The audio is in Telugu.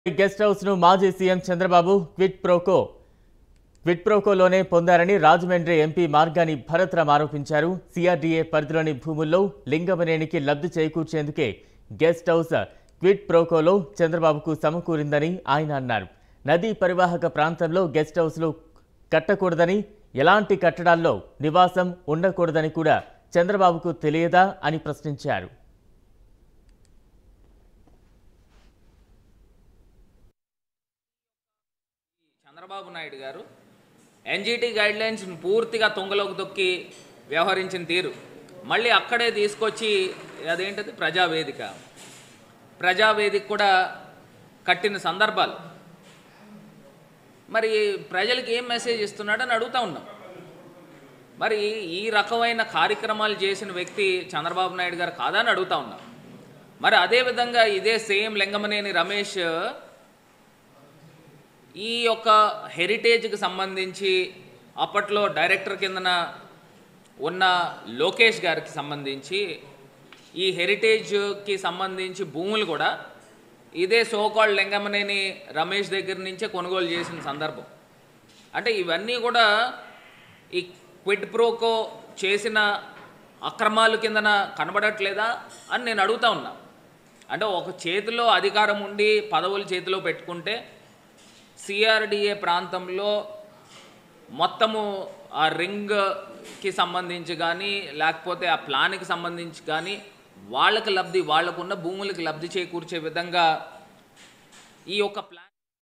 గెస్ట్ హౌస్ ను మాజీ CM Chandrababu quid pro quo quid ప్రోకోలోనే పొందారని రాజమండ్రి ఎంపీ మార్గాని భరత్రాం ఆరోపించారు సిఆర్డీఏ పరిధిలోని భూముల్లో లింగమనేనికి లబ్ధి చేకూర్చేందుకే గెస్ట్ హౌస్ క్విట్ ప్రోకోలో చంద్రబాబుకు సమకూరిందని ఆయన అన్నారు నదీ పరివాహక ప్రాంతంలో గెస్ట్ హౌస్లు కట్టకూడదని ఎలాంటి కట్టడాల్లో నివాసం ఉండకూడదని కూడా చంద్రబాబుకు తెలియదా అని ప్రశ్నించారు చంద్రబాబు నాయుడు గారు ఎన్జిటి గైడ్లైన్స్ పూర్తిగా తుంగలోకి తొక్కి వ్యవహరించిన తీరు మళ్ళీ అక్కడే తీసుకొచ్చి అదేంటది ప్రజావేదిక ప్రజావేదిక కూడా కట్టిన సందర్భాలు మరి ప్రజలకి ఏం మెసేజ్ ఇస్తున్నాడని అడుగుతా ఉన్నాం మరి ఈ రకమైన కార్యక్రమాలు చేసిన వ్యక్తి చంద్రబాబు నాయుడు గారు కాదని అడుగుతా ఉన్నాం మరి అదేవిధంగా ఇదే సేమ్ లింగమనేని రమేష్ ఈ యొక్క హెరిటేజ్కి సంబంధించి అప్పట్లో డైరెక్టర్ కిందన ఉన్న లోకేష్ గారికి సంబంధించి ఈ హెరిటేజ్కి సంబంధించి భూములు కూడా ఇదే సోకాల్డ్ లింగమనేని రమేష్ దగ్గర నుంచే కొనుగోలు చేసిన సందర్భం అంటే ఇవన్నీ కూడా ఈ క్విడ్ ప్రోకో చేసిన అక్రమాలు కిందన కనబడట్లేదా అని నేను అడుగుతా ఉన్నా అంటే ఒక చేతిలో అధికారం ఉండి పదవులు చేతిలో పెట్టుకుంటే సిఆర్డిఏ ప్రాంతంలో మొత్తము ఆ రింగ్కి సంబంధించి కానీ లేకపోతే ఆ ప్లాన్కి సంబంధించి కానీ వాళ్ళకి లబ్ధి వాళ్ళకున్న భూములకి లబ్ధి చేకూర్చే విధంగా ఈ యొక్క ప్లా